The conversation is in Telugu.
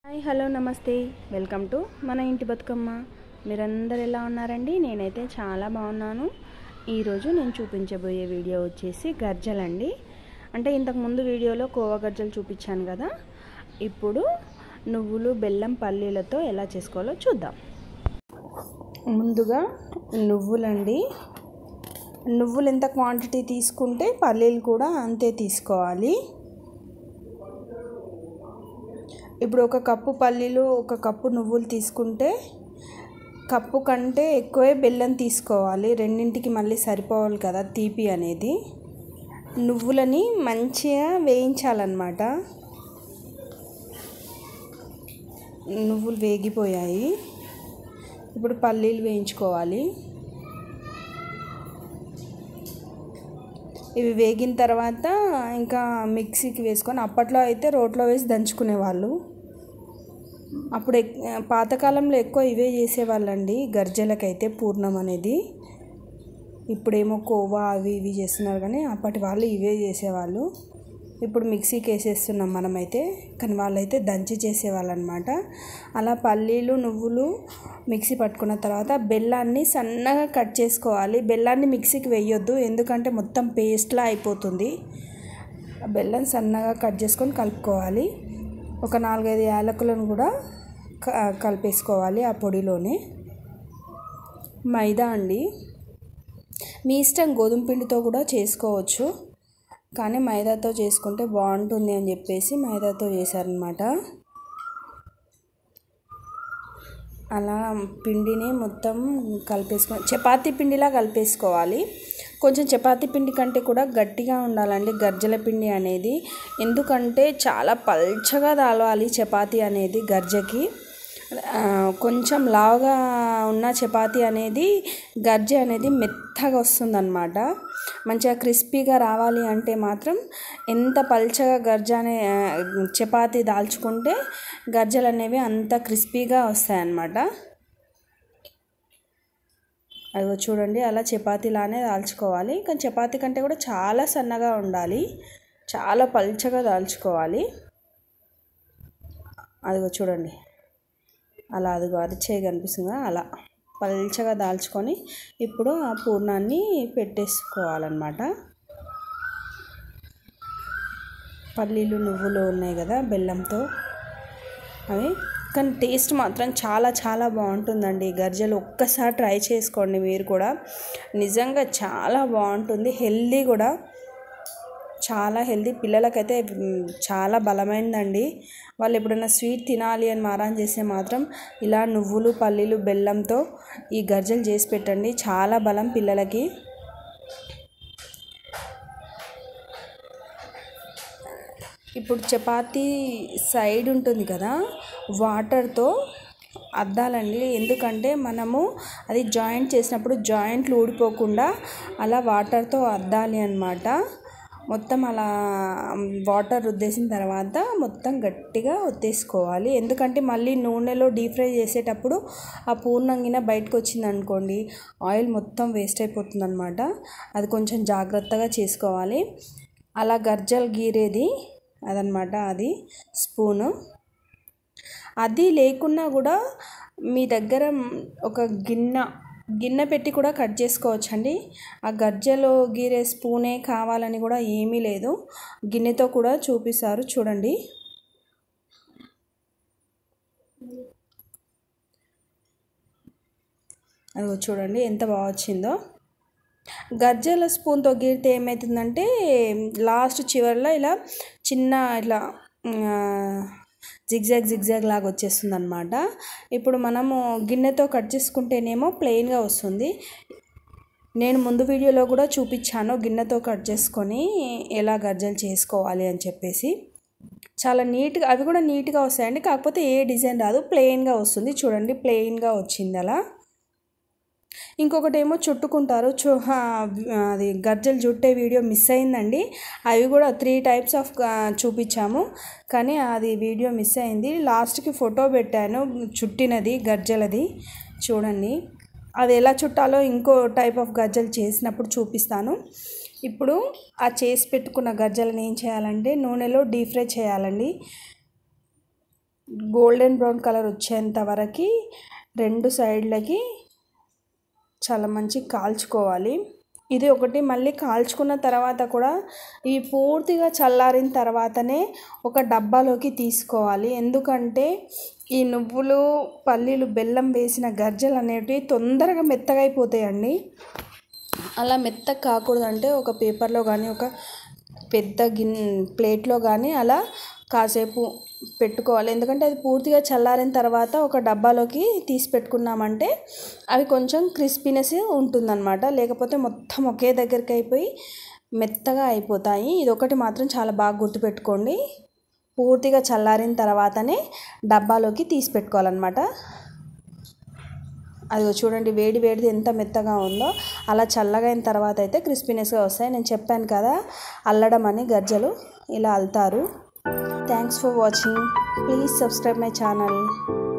హాయ్ హలో నమస్తే వెల్కమ్ టు మన ఇంటి బతుకమ్మ మీరందరు ఎలా ఉన్నారండి నేనైతే చాలా బాగున్నాను ఈరోజు నేను చూపించబోయే వీడియో వచ్చేసి గర్జలండి అంటే ఇంతకు ముందు వీడియోలో కోవా గర్జలు చూపించాను కదా ఇప్పుడు నువ్వులు బెల్లం పల్లీలతో ఎలా చేసుకోవాలో చూద్దాం ముందుగా నువ్వులండి నువ్వులు ఎంత క్వాంటిటీ తీసుకుంటే పల్లీలు కూడా అంతే తీసుకోవాలి ఇప్పుడు ఒక కప్పు పల్లీలు ఒక కప్పు నువ్వులు తీసుకుంటే కప్పు కంటే ఎక్కువే బెల్లం తీసుకోవాలి రెండింటికి మళ్ళీ సరిపోవాలి కదా తీపి అనేది నువ్వులని మంచిగా వేయించాలన్నమాట నువ్వులు వేగిపోయాయి ఇప్పుడు పల్లీలు వేయించుకోవాలి ఇవి వేగిన తర్వాత ఇంకా మిక్సీకి వేసుకొని అప్పట్లో అయితే రోట్లో వేసి దంచుకునేవాళ్ళు అప్పుడు పాతకాలంలో ఎక్కువ ఇవే చేసేవాళ్ళండి గర్జలకైతే పూర్ణం అనేది ఇప్పుడేమో కోవా అవి ఇవి చేస్తున్నారు కానీ అప్పటి వాళ్ళు ఇవే చేసేవాళ్ళు ఇప్పుడు మిక్సీకి వేసేస్తున్నాం మనమైతే కానీ వాళ్ళైతే దంచి చేసేవాళ్ళు అనమాట అలా పల్లీలు నువ్వులు మిక్సీ పట్టుకున్న తర్వాత బెల్లాన్ని సన్నగా కట్ చేసుకోవాలి బెల్లాన్ని మిక్సీకి వేయొద్దు ఎందుకంటే మొత్తం పేస్ట్లా అయిపోతుంది బెల్లం సన్నగా కట్ చేసుకొని కలుపుకోవాలి ఒక నాలుగైదు యాలకులను కూడా కలిపేసుకోవాలి ఆ పొడిలోనే మైదా అండి మీ ఇష్టం గోధుమ పిండితో కూడా చేసుకోవచ్చు కానీ మైదాతో చేసుకుంటే బాగుంటుంది అని చెప్పేసి మైదాతో చేశారనమాట అలా పిండిని మొత్తం కలిపేసుకొని చపాతీ పిండిలా కలిపేసుకోవాలి కొంచెం చపాతీ పిండి కంటే కూడా గట్టిగా ఉండాలండి గర్జల పిండి అనేది ఎందుకంటే చాలా పల్చగా తాలవాలి చపాతీ అనేది గర్జకి కొంచెం లావుగా ఉన్న చపాతీ అనేది గర్జ అనేది మెత్తగా వస్తుందన్నమాట మంచిగా క్రిస్పీగా రావాలి అంటే మాత్రం ఎంత పల్చగా గర్జ అనే చపాతీ దాల్చుకుంటే గర్జలు అనేవి అంత క్రిస్పీగా వస్తాయన్నమాట అదిగో చూడండి అలా చపాతీలానే దాల్చుకోవాలి కానీ చపాతీ కంటే కూడా చాలా సన్నగా ఉండాలి చాలా పల్చగా దాల్చుకోవాలి అదిగో చూడండి అలా అదిగో అరిచేయి కనిపిస్తుందా అలా పల్చగా దాల్చుకొని ఇప్పుడు ఆ పూర్ణాన్ని పెట్టేసుకోవాలన్నమాట పల్లీలు నువ్వులు ఉన్నాయి కదా బెల్లంతో అవి కానీ టేస్ట్ మాత్రం చాలా చాలా బాగుంటుందండి గర్జలు ఒక్కసారి ట్రై చేసుకోండి మీరు కూడా నిజంగా చాలా బాగుంటుంది హెల్దీ కూడా చాలా హెల్దీ పిల్లలకైతే చాలా బలమైందండి వాళ్ళు ఎప్పుడైనా స్వీట్ తినాలి అని మారాన్ చేస్తే మాత్రం ఇలా నువ్వులు పల్లీలు బెల్లంతో ఈ గర్జలు చేసి పెట్టండి చాలా బలం పిల్లలకి ఇప్పుడు చపాతీ సైడ్ ఉంటుంది కదా వాటర్తో అద్దాలండి ఎందుకంటే మనము అది జాయింట్ చేసినప్పుడు జాయింట్లు ఊడిపోకుండా అలా వాటర్తో అద్దాలి అనమాట మొత్తం అలా వాటర్ రుద్దేసిన తర్వాత మొత్తం గట్టిగా ఒత్తేసుకోవాలి ఎందుకంటే మళ్ళీ నూనెలో డీప్ ఫ్రై చేసేటప్పుడు ఆ పూర్ణంగిన బయటకు వచ్చింది అనుకోండి ఆయిల్ మొత్తం వేస్ట్ అయిపోతుంది అనమాట అది కొంచెం జాగ్రత్తగా చేసుకోవాలి అలా గర్జలు గీరేది అదనమాట అది స్పూను అది లేకున్నా కూడా మీ దగ్గర ఒక గిన్నె గిన్నె పెట్టి కూడా కట్ చేసుకోవచ్చు అండి ఆ గర్జలో గీరే స్పూనే కావాలని కూడా ఏమీ లేదు గిన్నెతో కూడా చూపిస్తారు చూడండి అదిగో చూడండి ఎంత బాగా వచ్చిందో గర్జల స్పూన్తో గీరితే ఏమవుతుందంటే లాస్ట్ చివరిలో ఇలా చిన్న ఇట్లా జిగ్జాగ్ జిగ్జాగ్ లాగా వచ్చేస్తుంది అనమాట ఇప్పుడు మనము గిన్నెతో కట్ చేసుకుంటేనేమో ప్లెయిన్గా వస్తుంది నేను ముందు వీడియోలో కూడా చూపించాను గిన్నెతో కట్ చేసుకొని ఎలా గర్జలు చేసుకోవాలి అని చెప్పేసి చాలా నీట్గా అవి కూడా నీట్గా వస్తాయండి కాకపోతే ఏ డిజైన్ రాదు ప్లెయిన్గా వస్తుంది చూడండి ప్లెయిన్గా వచ్చింది అలా ఇంకొకటి ఏమో చుట్టుకుంటారు చు అది గర్జలు చుట్టే వీడియో మిస్ అయిందండి అవి కూడా త్రీ టైప్స్ ఆఫ్ చూపించాము కానీ అది వీడియో మిస్ అయింది లాస్ట్కి ఫోటో పెట్టాను చుట్టినది గర్జలది చూడండి అది ఎలా చుట్టాలో ఇంకో టైప్ ఆఫ్ గజ్జలు చేసినప్పుడు చూపిస్తాను ఇప్పుడు ఆ చేసి పెట్టుకున్న గజ్జలను ఏం చేయాలంటే నూనెలో డీప్ ఫ్రై చేయాలండి గోల్డెన్ బ్రౌన్ కలర్ వచ్చేంత వరకు రెండు సైడ్లకి చాలా మంచి కాల్చుకోవాలి ఇది ఒకటి మళ్ళీ కాల్చుకున్న తర్వాత కూడా ఈ పూర్తిగా చల్లారిన తర్వాతనే ఒక డబ్బాలోకి తీసుకోవాలి ఎందుకంటే ఈ నువ్వులు పల్లీలు బెల్లం వేసిన గర్జలు అనేటివి తొందరగా మెత్తగా అయిపోతాయండి అలా మెత్తగా కాకూడదంటే ఒక పేపర్లో కానీ ఒక పెద్ద గిన్ ప్లేట్లో కానీ అలా కాసేపు పెట్టుకోవాలి ఎందుకంటే అది పూర్తిగా చల్లారిన తర్వాత ఒక డబ్బాలోకి తీసి పెట్టుకున్నామంటే అవి కొంచెం క్రిస్పీనెస్ ఉంటుందన్నమాట లేకపోతే మొత్తం ఒకే దగ్గరికి అయిపోయి మెత్తగా అయిపోతాయి ఇది ఒకటి మాత్రం చాలా బాగా గుర్తుపెట్టుకోండి పూర్తిగా చల్లారిన తర్వాతనే డబ్బాలోకి తీసి పెట్టుకోవాలన్నమాట అది చూడండి వేడి వేడిది ఎంత మెత్తగా ఉందో అలా చల్లగా అయిన తర్వాత అయితే క్రిస్పీనెస్గా వస్తాయి నేను చెప్పాను కదా అల్లడం అని గజ్జలు ఇలా అల్తారు thanks for watching please subscribe my channel